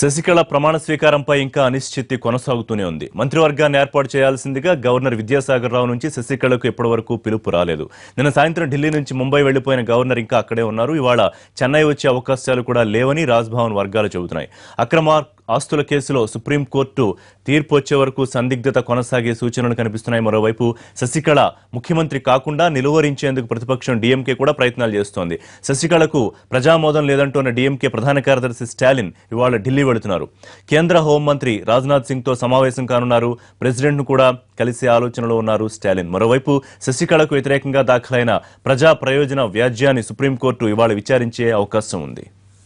శశికళ ప్రమాణ స్వీకారంపై ఇంకా అనిశ్చితి కొనసాగుతూనే ఉంది మంత్రివర్గాన్ని ఏర్పాటు చేయాల్సిందిగా గవర్నర్ విద్యాసాగర్ రావు నుంచి శశికళకు ఇప్పటివరకు పిలుపు రాలేదు నిన్న సాయంత్రం ఢిల్లీ నుంచి ముంబై వెళ్లిపోయిన గవర్నర్ ఇంకా అక్కడే ఉన్నారు ఇవాళ చెన్నై వచ్చే అవకాశాలు కూడా లేవని రాజ్భవన్ వర్గాలు చెబుతున్నాయి అక్రమ ఆస్తుల కేసులో సుప్రీంకోర్టు తీర్పు వచ్చే వరకు సందిగ్ధత కొనసాగే సూచనలు కనిపిస్తున్నాయి మరోవైపు శశికళ ముఖ్యమంత్రి కాకుండా నిలువరించేందుకు ప్రతిపక్షం డీఎంకే కూడా ప్రయత్నాలు చేస్తోంది శశికళకు ప్రజామోదం లేదంటోన్న డీఎంకే ప్రధాన కార్యదర్శి స్టాలిన్ ఇవాళ ఢిల్లీ వెళుతున్నారు కేంద్ర హోంమంత్రి రాజ్నాథ్ సింగ్ తో సమావేశం కానున్నారు ప్రెసిడెంట్ ను కూడా కలిసే ఆలోచనలో ఉన్నారు స్టాలిన్ మరోవైపు శశికళకు వ్యతిరేకంగా దాఖలైన ప్రజా ప్రయోజన వ్యాజ్యాన్ని సుప్రీంకోర్టు ఇవాళ విచారించే అవకాశం ఉంది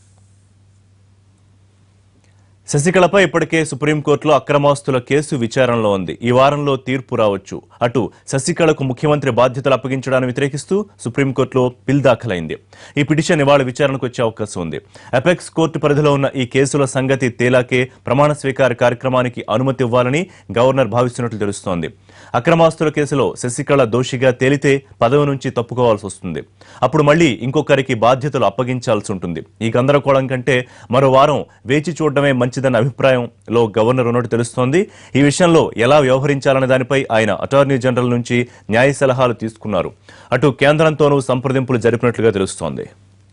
శశికళపై ఇప్పటికే సుప్రీంకోర్టులో అక్రమాస్తుల కేసు విచారణలో ఉంది ఈ వారంలో తీర్పు రావచ్చు అటు శశికళకు ముఖ్యమంత్రి బాధ్యతలు అప్పగించడాన్ని వ్యతిరేకిస్తూ సుప్రీంకోర్టులో బిల్ దాఖలైంది ఈ పిటిషన్ ఇవాళ విచారణకు వచ్చే అవకాశం ఉంది అపెక్స్ కోర్టు పరిధిలో ఉన్న ఈ కేసుల సంగతి తేలాకే ప్రమాణ స్వీకార కార్యక్రమానికి అనుమతి ఇవ్వాలని గవర్నర్ భావిస్తున్నట్లు తెలుస్తోంది అక్రమాస్తుల కేసులో శశికళ దోషిగా తేలితే పదవి నుంచి తప్పుకోవాల్సి వస్తుంది అప్పుడు మళ్ళీ ఇంకొకరికి బాధ్యతలు అప్పగించాల్సి ఉంటుంది ఈ గందరగోళం కంటే మరో వారం వేచి చూడడమే మంచిదన్న అభిప్రాయంలో గవర్నర్ ఉన్నట్టు తెలుస్తోంది ఈ విషయంలో ఎలా వ్యవహరించాలనే దానిపై ఆయన అటార్నీ జనరల్ నుంచి న్యాయ సలహాలు తీసుకున్నారు అటు కేంద్రంతోనూ సంప్రదింపులు జరిపినట్లుగా తెలుస్తోంది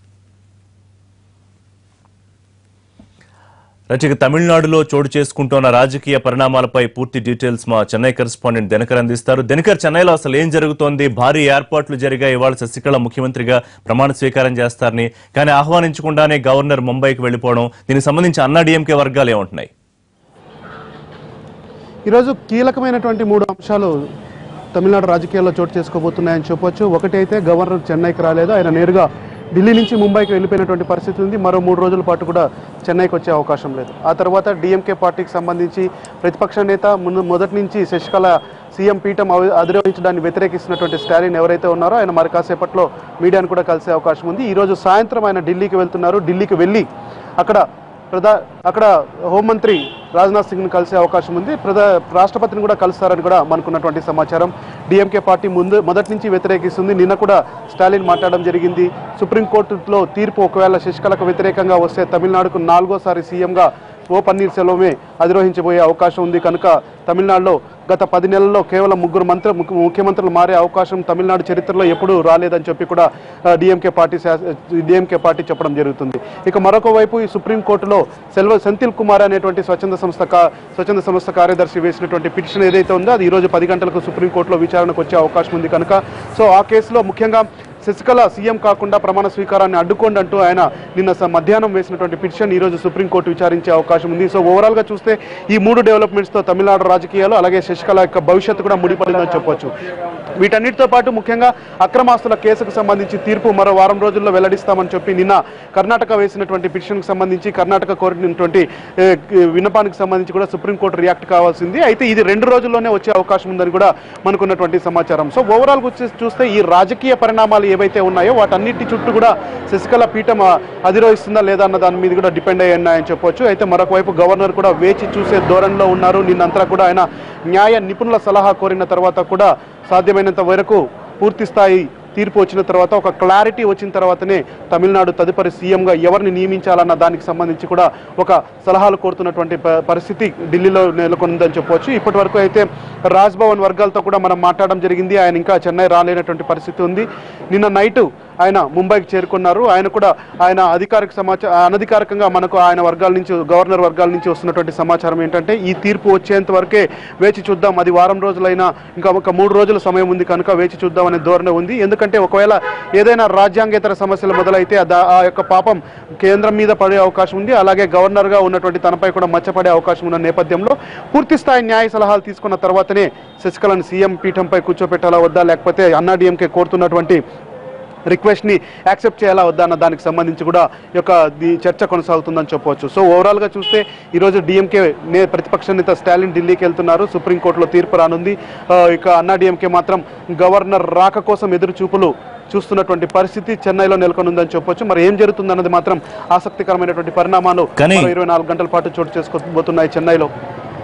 రచక తమిళనాడులో చోటు చేసుకుంటున్న రాజకీయ పరిణామాలపై పూర్తి డీటెయిల్స్ మా చెన్నై కరెస్పాండెంట్ దినకర్ అందిస్తారు దినకర్ చెన్నైలో అసలు ఏం జరుగుతోంది భారీ ఏర్పాట్లు జరిగాయి ఇవాళ శశికళ ముఖ్యమంత్రిగా ప్రమాణ స్వీకారం చేస్తారని కానీ ఆహ్వానించకుండానే గవర్నర్ ముంబైకి వెళ్లిపోవడం దీనికి సంబంధించి అన్నా డిఎంకే వర్గాలు ఏమంటున్నాయి ఈరోజు కీలకమైనటువంటి మూడు అంశాలు తమిళనాడు రాజకీయాల్లో చోటు చేసుకోబోతున్నాయని చెప్పొచ్చు ఒకటి అయితే గవర్నర్ చెన్నైకి రాలేదు ఆయన నేరుగా ఢిల్లీ నుంచి ముంబైకి వెళ్ళిపోయినటువంటి పరిస్థితి ఉంది మరో మూడు రోజుల పాటు కూడా చెన్నైకి వచ్చే అవకాశం లేదు ఆ తర్వాత డిఎంకే పార్టీకి సంబంధించి ప్రతిపక్ష నేత ముందు మొదటి నుంచి శశికళ సీఎం పీఠం అవి- అధిరోహించడాన్ని వ్యతిరేకిస్తున్నటువంటి స్టాలిన్ ఎవరైతే ఉన్నారో ఆయన మరి కాసేపట్లో మీడియాను కూడా కలిసే అవకాశం ఉంది ఈరోజు సాయంత్రం ఆయన ఢిల్లీకి వెళ్తున్నారు ఢిల్లీకి వెళ్ళి అక్కడ ప్రధా అక్కడ హోంమంత్రి రాజ్నాథ్ సింగ్ని కలిసే అవకాశం ఉంది ప్రధా రాష్ట్రపతిని కూడా కలుస్తారని కూడా మనకున్నటువంటి సమాచారం డిఎంకే పార్టీ ముందు మొదటి నుంచి వ్యతిరేకిస్తుంది నిన్న కూడా స్టాలిన్ మాట్లాడడం జరిగింది సుప్రీంకోర్టులో తీర్పు ఒకవేళ శశికళకు వ్యతిరేకంగా వస్తే తమిళనాడుకు నాలుగోసారి సీఎంగా ఓ పన్నీర్ సెల్వమే అధిరోహించబోయే అవకాశం ఉంది కనుక తమిళనాడులో గత పది నెలల్లో కేవలం ముగ్గురు మంత్రి ముఖ్య- ముఖ్యమంత్రులు మారే అవకాశం తమిళనాడు చరిత్రలో ఎప్పుడూ రాలేదని చెప్పి కూడా డిఎంకే పార్టీ డిఎంకే పార్టీ చెప్పడం జరుగుతుంది ఇక మరొక వైపు ఈ సుప్రీంకోర్టులో సెల్వ సెంథిల్ కుమార్ అనేటువంటి స్వచ్ఛంద సంస్థ కా- స్వచ్ఛంద సంస్థ కార్యదర్శి వేసినటువంటి పిటిషన్ ఏదైతే ఉందో అది ఈ రోజు పది గంటలకు సుప్రీంకోర్టులో విచారణకు వచ్చే అవకాశం ఉంది కనుక సో ఆ కేసులో ముఖ్యంగా శశికళ సీఎం కాకుండా ప్రమాణ స్వీకారాన్ని అడ్డుకోండి అంటూ ఆయన నిన్న స- మధ్యాహ్నం వేసినటువంటి పిటిషన్ ఈ రోజు సుప్రీంకోర్టు విచారించే అవకాశం ఉంది సో ఓవరాల్ గా చూస్తే ఈ మూడు డెవలప్మెంట్స్ తో తమిళనాడు రాజకీయాలు అలాగే శశికళ యొక్క భవిష్యత్తు కూడా ముడిపడిందని చెప్పొచ్చు వీటన్నిటితో పాటు ముఖ్యంగా అక్రమాస్తుల కేసుకు సంబంధించి తీర్పు మరో వారం రోజుల్లో వెల్లడిస్తామని చెప్పి నిన్న కర్ణాటక వేసినటువంటి పిటిషన్కి సంబంధించి కర్ణాటక కోరినటువంటి ఏ, విన్నపానికి సంబంధించి కూడా సుప్రీంకోర్టు రియాక్ట్ కావాల్సింది అయితే ఇది రెండు రోజుల్లోనే వచ్చే అవకాశం ఉందని కూడా మనకున్నటువంటి సమాచారం సో ఓవరాల్ వచ్చి చూస్తే ఈ రాజకీయ పరిణామాలు ఏవైతే ఉన్నాయో వాటన్నిటి చుట్టూ కూడా శశికళ పీఠం ఆ, అధిరోహిస్తుందా లేదా అన్న దాని మీద కూడా డిపెండ్ అయ్యి ఉన్నాయని చెప్పొచ్చు అయితే మరొక వైపు గవర్నర్ కూడా వేచి చూసే ధోరణిలో ఉన్నారు నిన్నంతా కూడా ఆయన న్యాయ నిపుణుల సలహా కోరిన తర్వాత కూడా సాధ్యమైనంత వరకు పూర్తి స్థాయి తీర్పు వచ్చిన తర్వాత ఒక క్లారిటీ వచ్చిన తర్వాతనే తమిళనాడు తదుపరి సీఎంగా ఎవరిని నియమించాలన్న దానికి సంబంధించి కూడా ఒక సలహాలు కోరుతున్నటువంటి ప- పరిస్థితి ఢిల్లీలో నెలకొందని చెప్పవచ్చు ఇప్పటి వరకు అయితే రాజ్భవన్ వర్గాలతో కూడా మనం మాట్లాడడం జరిగింది ఆయన ఇంకా చెన్నై రాలేనటువంటి పరిస్థితి ఉంది నిన్న నైట్ ఆయన ముంబైకి చేరుకున్నారు ఆయన కూడా ఆయన అధికారిక సమాచారం అనధికారికంగా మనకు ఆయన వర్గాల నుంచి గవర్నర్ వర్గాల నుంచి వస్తున్నటువంటి సమాచారం ఏంటంటే ఈ తీర్పు వచ్చేంత వరకే వేచి చూద్దాం అది వారం రోజులైనా ఇంకా ఒక మూడు రోజుల సమయం ఉంది కనుక వేచి చూద్దాం అనే ధోరణి ఉంది ఎందుకంటే ఒకవేళ ఏదైనా రాజ్యాంగేతర సమస్యలు మొదలైతే ఆ దా- ఆ యొక్క పాపం కేంద్రం మీద పడే అవకాశం ఉంది అలాగే గవర్నర్గా ఉన్నటువంటి తనపై కూడా మచ్చపడే అవకాశం ఉన్న నేపథ్యంలో పూర్తి స్థాయి న్యాయ సలహాలు తీసుకున్న తర్వాతనే శశికళను సీఎం పీఠంపై కూర్చోపెట్టాలా వద్దా లేకపోతే అన్నాడీఎంకే కోరుతున్నటువంటి రిక్వెస్ట్ని యాక్సెప్ట్ చేయాలా వద్దా అన్న దానికి సంబంధించి కూడా ఈ యొక్క ది- చర్చ కొనసాగుతుందని చెప్పవచ్చు సో ఓవరాల్గా చూస్తే ఈరోజు డిఎంకే నే ప్రతిపక్ష నేత స్టాలిన్ ఢిల్లీకి వెళ్తున్నారు సుప్రీంకోర్టులో తీర్పు రానుంది ఆ, ఇక అన్నా డిఎంకే మాత్రం గవర్నర్ రాక కోసం ఎదురు చూపులు చూస్తున్నటువంటి పరిస్థితి చెన్నైలో నెలకొనుందని చెప్పొచ్చు మరి ఏం జరుగుతుందన్నది మాత్రం ఆసక్తికరమైనటువంటి పరిణామాలు కానీ- మరో ఇరవై నాలుగు గంటల పాటు చోటు చేసుకోబోతున్నాయి చెన్నైలో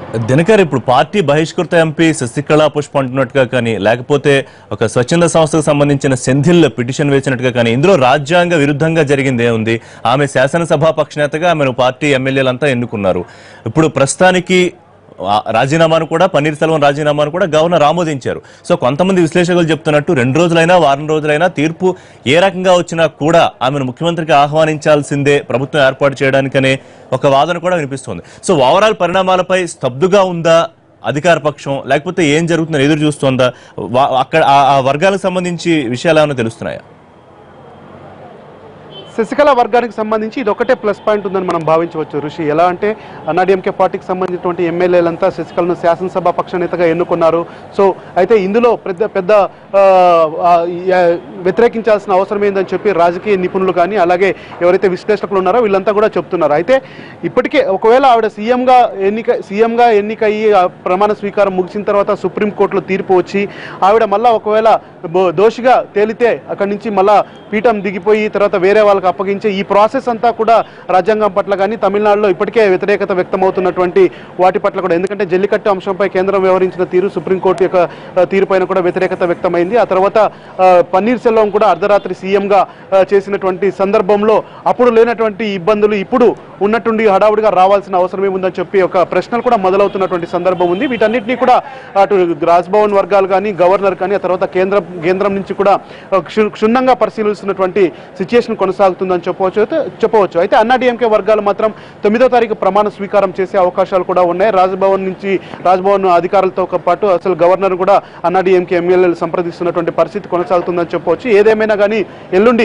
దినకర్ ఇప్పుడు పార్టీ బహిష్కృత ఎంపీ శశికళ పుష్ప అంటున్నట్టుగా కానీ లేకపోతే ఒక స్వచ్ఛంద సంస్థకు సంబంధించిన సెంధిల్ పిటిషన్ వేసినట్టుగా కానీ ఇందులో రాజ్యాంగ విరుద్ధంగా జరిగింది ఏముంది ఆమె శాసనసభా పక్షనేతగా ఆమెను పార్టీ ఎమ్మెల్యేలంతా ఎన్నుకున్నారు ఇప్పుడు ప్రస్తుతానికి ఆ రాజీనామాను కూడా పన్నీర్ సెల్వం రాజీనామాను కూడా గవర్నర్ ఆమోదించారు సో కొంతమంది విశ్లేషకులు చెప్తున్నట్టు రెండు రోజులైనా వారం రోజులైనా తీర్పు ఏ రకంగా వచ్చినా కూడా ఆమెను ముఖ్యమంత్రికి ఆహ్వానించాల్సిందే ప్రభుత్వం ఏర్పాటు చేయడానికనే ఒక వాదన కూడా వినిపిస్తోంది సో ఓవరాల్ పరిణామాలపై స్తబ్దుగా ఉందా అధికార పక్షం లేకపోతే ఏం జరుగుతుందని ఎదురు చూస్తోందా వా- అక్కడ ఆ- ఆ వర్గాలకు సంబంధించి విషయాలు ఏమైనా తెలుస్తున్నాయా శశికళ వర్గానికి సంబంధించి ఇది ఒకటే ప్లస్ పాయింట్ ఉందని మనం భావించవచ్చు ఋషి ఎలా అంటే అన్నాడీఎంకే పార్టీకి సంబంధించినటువంటి ఎమ్మెల్యేలంతా శశికళను శాసనసభ పక్షనేతగా ఎన్నుకున్నారు సో అయితే ఇందులో పెద్ద పెద్ద ఆ, ఆ, యా- వ్యతిరేకించాల్సిన అవసరం ఏందని చెప్పి రాజకీయ నిపుణులు కానీ అలాగే ఎవరైతే విశ్లేషకులు ఉన్నారో వీళ్ళంతా కూడా చెప్తున్నారు అయితే ఇప్పటికే ఒకవేళ ఆవిడ సీఎంగా ఎన్నిక సీఎంగా ఎన్నికయ్యి ఆ ప్రమాణ స్వీకారం ముగిసిన తర్వాత సుప్రీంకోర్టులో తీర్పు వచ్చి ఆవిడ మళ్ళా ఒకవేళ బో- దోషిగా తేలితే అక్కడి నుంచి మళ్ళా పీఠం దిగిపోయి తర్వాత వేరే వాళ్ళకి అప్పగించే ఈ ప్రాసెస్ అంతా కూడా రాజ్యాంగం పట్ల కానీ తమిళనాడులో ఇప్పటికే వ్యతిరేకత వ్యక్తమవుతున్నటువంటి వాటి పట్ల కూడా ఎందుకంటే జల్లికట్టు అంశంపై కేంద్రం వ్యవహరించిన తీరు సుప్రీంకోర్టు యొక్క ఆ, తీరుపైన కూడా వ్యతిరేకత వ్యక్తమైంది ఆ తర్వాత ఆ, పన్నీర్ సెల్వం కూడా అర్ధరాత్రి సీఎంగా ఆ, చేసినటువంటి సందర్భంలో అప్పుడు లేనటువంటి ఇబ్బందులు ఇప్పుడు ఉన్నట్టుండి హడావుడిగా రావాల్సిన అవసరం ఏముందని చెప్పి ఒక ప్రశ్నలు కూడా మొదలవుతున్నటువంటి సందర్భం ఉంది వీటన్నిటినీ కూడా అటు రాజ్భవన్ వర్గాలు కానీ గవర్నర్ కానీ ఆ తర్వాత కేంద్రం కేంద్రం నుంచి కూడా ఆ, క్షు- క్షుణ్ణంగా పరిశీలిస్తున్నటువంటి సిచ్యుయేషన్ కొనసాగుతుందని చెప్పవచ్చు అయితే చెప్పవచ్చు అయితే అన్నాడీఎంకే వర్గాలు మాత్రం తొమ్మిదో తారీఖు ప్రమాణ స్వీకారం చేసే అవకాశాలు కూడా ఉన్నాయి రాజ్భవన్ నుంచి రాజ్భవన్ అధికారులతో పాటు అసలు గవర్నర్ కూడా అన్నాడీఎంకే ఎమ్మెల్యేలు సంప్రదిస్తున్నటువంటి పరిస్థితి కొనసాగుతుందని చెప్పవచ్చు ఏదేమైనా కానీ ఎల్లుండి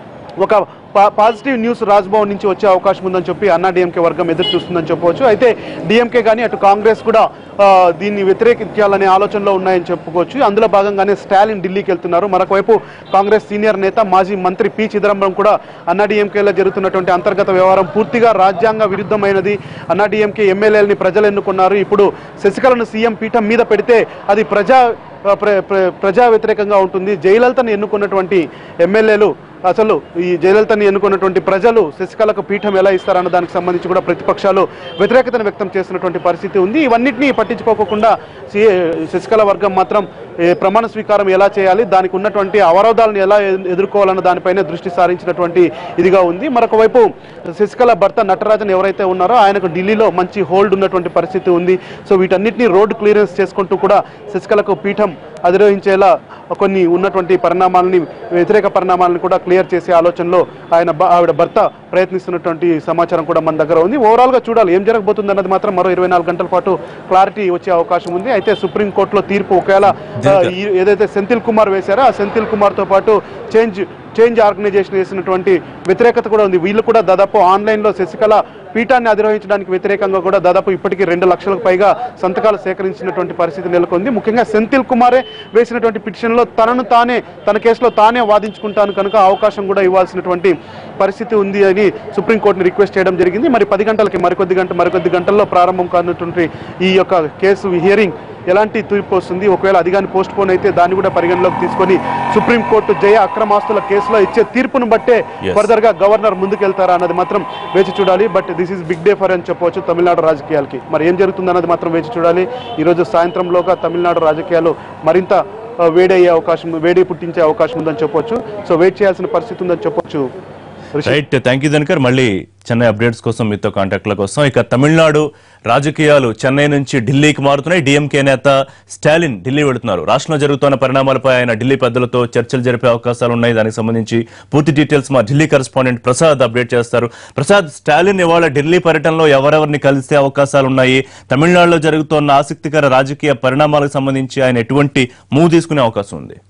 ఒక పా- పాజిటివ్ న్యూస్ రాజ్భవన్ నుంచి వచ్చే అవకాశం ఉందని చెప్పి అన్నా డిఎంకే వర్గం ఎదురు చూస్తుందని చెప్పవచ్చు అయితే డిఎంకే కానీ అటు కాంగ్రెస్ కూడా ఆ, దీన్ని వ్యతిరేకించాలనే ఆలోచనలో ఉన్నాయని చెప్పుకోవచ్చు అందులో భాగంగానే స్టాలిన్ ఢిల్లీకి వెళ్తున్నారు మరొక వైపు కాంగ్రెస్ సీనియర్ నేత మాజీ మంత్రి పి చిదంబరం కూడా అన్నా డిఎంకేలో జరుగుతున్నటువంటి అంతర్గత వ్యవహారం పూర్తిగా రాజ్యాంగ విరుద్ధమైనది అన్నా డిఎంకే ఎమ్మెల్యేలని ప్రజలు ఎన్నుకున్నారు ఇప్పుడు శశికళను సీఎం పీఠం మీద పెడితే అది ప్రజా ప్ర- ప్ర- ప్రజా వ్యతిరేకంగా ఉంటుంది జయలలితను ఎన్నుకున్నటువంటి ఎమ్మెల్యేలు అసలు ఈ జయలలితని ఎన్నుకున్నటువంటి ప్రజలు శశికళకు పీఠం ఎలా ఇస్తారన్న దానికి సంబంధించి కూడా ప్రతిపక్షాలు వ్యతిరేకతను వ్యక్తం చేస్తున్నటువంటి పరిస్థితి ఉంది ఇవన్నిటినీ పట్టించుకోకుండా సి- శశికళ వర్గం మాత్రం ఏ, ప్రమాణ స్వీకారం ఎలా చేయాలి దానికి ఉన్నటువంటి అవరోధాలను ఎలా ఎ- ఎదుర్కోవాలన్న దానిపైనే దృష్టి సారించినటువంటి ఇదిగా ఉంది మరొక వైపు శశికళ భర్త నటరాజన్ ఎవరైతే ఉన్నారో ఆయనకు ఢిల్లీలో మంచి హోల్డ్ ఉన్నటువంటి పరిస్థితి ఉంది సో వీటన్నిటిని రోడ్ క్లియరెన్స్ చేసుకుంటూ కూడా శశికళకు పీఠం అధిరోహించేలా కొన్ని ఉన్నటువంటి పరిణామాలని వ్యతిరేక పరిణామాలను కూడా క్లియర్ చేసే ఆలోచనలో ఆయన భ- ఆవిడ భర్త ప్రయత్నిస్తున్నటువంటి సమాచారం కూడా మన దగ్గర ఉంది ఓవరాల్ గా చూడాలి ఏం జరగబోతుంది అన్నది మాత్రం మరో ఇరవై నాలుగు గంటల పాటు క్లారిటీ వచ్చే అవకాశం ఉంది అయితే సుప్రీం కోర్టులో తీర్పు ఒకవేళ ఆ, ఈ- ఏదైతే సెంథిల్ కుమార్ వేశారో ఆ సెంథిల్ కుమార్ తో పాటు చేంజ్ చేంజ్ ఆర్గనైజేషన్ వేసినటువంటి వ్యతిరేకత కూడా ఉంది వీళ్ళు కూడా దాదాపు ఆన్లైన్ లో శశికళ పీఠాన్ని అధిరోహించడానికి వ్యతిరేకంగా కూడా దాదాపు ఇప్పటికీ రెండు లక్షలకు పైగా సంతకాలు సేకరించినటువంటి పరిస్థితి నెలకొంది ముఖ్యంగా సెంథిల్ కుమారే వేసినటువంటి పిటిషన్లో తనను తానే తన కేసులో తానే వాదించుకుంటాను కనుక అవకాశం కూడా ఇవ్వాల్సినటువంటి పరిస్థితి ఉంది అని సుప్రీంకోర్టుని రిక్వెస్ట్ చేయడం జరిగింది మరి పది గంటలకి మరికొద్ది గంట మరికొద్ది గంటల్లో ప్రారంభం కానున్నటువంటి ఈ యొక్క కేసు హియరింగ్ ఎలాంటి తీర్పు వస్తుంది ఒకవేళ అది కానీ పోస్ట్ పోన్ అయితే దాన్ని కూడా పరిగణలోకి తీసుకొని సుప్రీంకోర్టు జయ అక్రమాస్తుల కేసులో ఇచ్చే తీర్పును బట్టే Yes. ఫర్దర్ గా గవర్నర్ ముందుకెళ్తారా అన్నది మాత్రం వేచి చూడాలి but this is big day for అని చెప్పవచ్చు తమిళనాడు రాజకీయాలకి మరి ఏం జరుగుతుంది అన్నది మాత్రం వేచి చూడాలి ఈ రోజు సాయంత్రంలోగా తమిళనాడు రాజకీయాలు మరింత ఆ, వేడయ్యే అవకాశం వేడి పుట్టించే అవకాశం ఉందని చెప్పొచ్చు సో వెయిట్ చేయాల్సిన పరిస్థితి ఉందని చెప్పొచ్చు Rishi. Right thank you Dinakar మళ్ళీ చెన్నై అప్డేట్స్ కోసం మీతో కాంటాక్ట్ల కోసం ఇక తమిళనాడు రాజకీయాలు చెన్నై నుంచి ఢిల్లీకి మారుతున్నాయి డిఎంకే నేత స్టాలిన్ ఢిల్లీ వెళుతున్నారు రాష్ట్రంలో జరుగుతున్న పరిణామాలపై ఆయన ఢిల్లీ పెద్దలతో చర్చలు జరిపే అవకాశాలు ఉన్నాయి దానికి సంబంధించి పూర్తి డీటెయిల్స్ మా ఢిల్లీ కరెస్పాండెంట్ ప్రసాద్ అప్డేట్ చేస్తారు ప్రసాద్ స్టాలిన్ ఇవాళ ఢిల్లీ పర్యటనలో ఎవరెవరిని కలిసే అవకాశాలు ఉన్నాయి తమిళనాడులో జరుగుతున్న ఆసక్తికర రాజకీయ పరిణామాలకు సంబంధించి ఆయన ఎటువంటి మూవ్ తీసుకునే అవకాశం ఉంది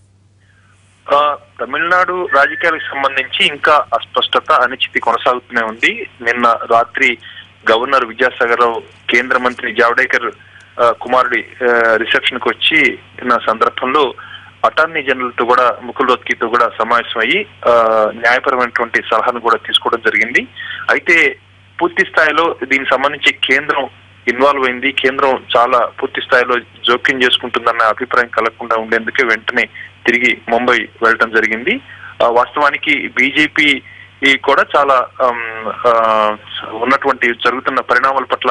ఆ, తమిళనాడు రాజకీయాలకు సంబంధించి ఇంకా అస్పష్టత అనిశ్చితి కొనసాగుతూనే ఉంది నిన్న రాత్రి గవర్నర్ విద్యాసాగర్ రావు కేంద్ర మంత్రి జావడేకర్ ఆ, కుమారుడి రిసెప్షన్ కు వచ్చి నా సందర్భంలో అటార్నీ జనరల్ తో కూడా ముకుల్ రోత్కితో కూడా సమావేశం అయ్యి ఆ, న్యాయపరమైనటువంటి సలహాను కూడా తీసుకోవడం జరిగింది అయితే పూర్తి స్థాయిలో దీనికి సంబంధించి కేంద్రం ఇన్వాల్వ్ అయింది కేంద్రం చాలా పూర్తి స్థాయిలో జోక్యం చేసుకుంటుందన్న అభిప్రాయం కలగకుండా ఉండేందుకే వెంటనే తిరిగి ముంబై వెళ్ళటం జరిగింది ఆ, వాస్తవానికి బీజేపీ కూడా చాలా ఆమ్, ఆ, ఉన్నటువంటి జరుగుతున్న పరిణామాల పట్ల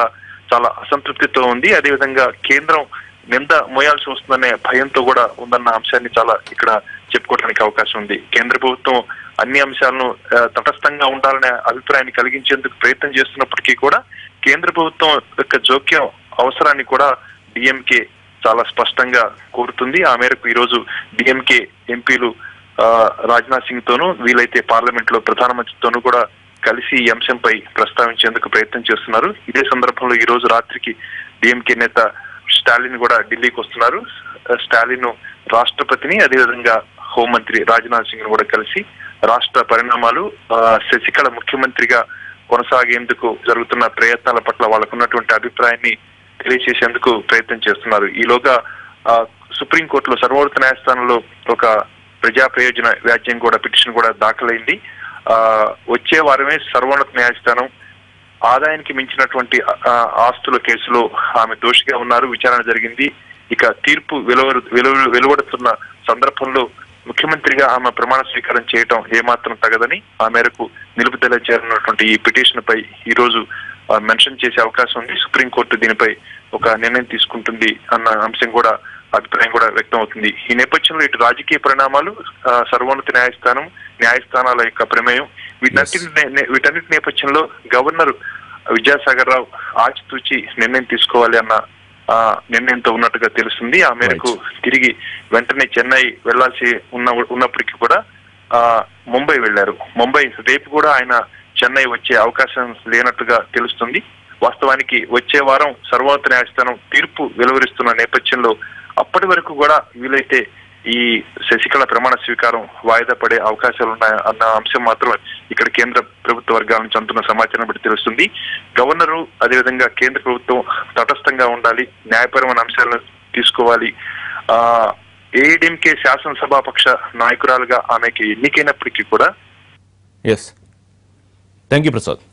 చాలా అసంతృప్తితో ఉంది అదేవిధంగా కేంద్రం నింద మోయాల్సి వస్తుందనే భయంతో కూడా ఉందన్న అంశాన్ని చాలా ఇక్కడ చెప్పుకోవడానికి అవకాశం ఉంది కేంద్ర ప్రభుత్వం అన్ని అంశాలను ఆ, తటస్థంగా ఉండాలనే అభిప్రాయాన్ని కలిగించేందుకు ప్రయత్నం చేస్తున్నప్పటికీ కూడా కేంద్ర ప్రభుత్వం యొక్క జోక్యం అవసరాన్ని కూడా డిఎంకే చాలా స్పష్టంగా కోరుతుంది ఆ మేరకు ఈ రోజు డిఎంకే ఎంపీలు ఆ, రాజ్నాథ్ సింగ్ తోనూ వీలైతే పార్లమెంట్ లో ప్రధానమంత్రితోనూ కూడా కలిసి ఈ అంశంపై ప్రస్తావించేందుకు ప్రయత్నం చేస్తున్నారు ఇదే సందర్భంలో ఈ రోజు రాత్రికి డిఎంకే నేత స్టాలిన్ కూడా ఢిల్లీకి వస్తున్నారు ఆ, స్టాలిన్ రాష్ట్రపతిని అదేవిధంగా హోంమంత్రి రాజ్నాథ్ సింగ్ ను కూడా కలిసి రాష్ట్ర పరిణామాలు ఆ, శశికళ ముఖ్యమంత్రిగా కొనసాగేందుకు జరుగుతున్న ప్రయత్నాల పట్ల వాళ్ళకున్నటువంటి అభిప్రాయాన్ని తెలియజేసేందుకు ప్రయత్నం చేస్తున్నారు ఈలోగా ఆ, సుప్రీంకోర్టులో సర్వోన్నత న్యాయస్థానంలో ఒక ప్రజా ప్రయోజన వ్యాజ్యం కూడా పిటిషన్ కూడా దాఖలైంది ఆ, వచ్చే వారమే సర్వోన్నత న్యాయస్థానం ఆదాయానికి మించినటువంటి ఆ, ఆస్తుల కేసులో ఆమె దోషిగా ఉన్నారు విచారణ జరిగింది ఇక తీర్పు వెలువరు వెలువ- వెలువడుతున్న సందర్భంలో ముఖ్యమంత్రిగా ఆమె ప్రమాణ స్వీకారం చేయటం ఏమాత్రం తగదని ఆ మేరకు నిలుపుదల చేరినటువంటి ఈ పిటిషన్ పై ఈ రోజు ఆ, మెన్షన్ చేసే అవకాశం ఉంది సుప్రీంకోర్టు దీనిపై ఒక నిర్ణయం తీసుకుంటుంది అన్న అంశం కూడా అభిప్రాయం కూడా వ్యక్తం అవుతుంది ఈ నేపథ్యంలో ఇటు రాజకీయ పరిణామాలు ఆ, సర్వోన్నత న్యాయస్థానం న్యాయస్థానాల యొక్క ప్రమేయం వీటన్నిటి నే- వీటన్నిటి నేపథ్యంలో గవర్నర్ విద్యాసాగర్ రావు ఆచితూచి నిర్ణయం తీసుకోవాలి అన్న ఆ, నిర్ణయంతో ఉన్నట్టుగా తెలుస్తుంది ఆ మేరకు తిరిగి వెంటనే చెన్నై వెళ్లాల్సి ఉన్న ఉన్నప్పటికీ కూడా ఆ ముంబై వెళ్లారు ముంబై రేపు కూడా ఆయన చెన్నై వచ్చే అవకాశం లేనట్టుగా తెలుస్తుంది వాస్తవానికి వచ్చే వారం సర్వోన్నత న్యాయస్థానం తీర్పు వెలువరిస్తున్న నేపథ్యంలో అప్పటి వరకు కూడా వీలైతే ఈ శశికళ ప్రమాణ స్వీకారం వాయిదా పడే అవకాశాలు ఉన్నాయి అన్న అంశం మాత్రం ఇక్కడ కేంద్ర ప్రభుత్వ వర్గాల నుంచి అందుతున్న సమాచారం బట్టి తెలుస్తుంది గవర్నరు అదేవిధంగా కేంద్ర ప్రభుత్వం తటస్థంగా ఉండాలి న్యాయపరమైన అంశాలను తీసుకోవాలి ఆ ఏఐడిఎంకే శాసనసభాపక్ష నాయకురాలుగా ఆమెకి ఎన్నికైనప్పటికీ కూడా ఎస్ థ్యాంక్ యూ ప్రసాద్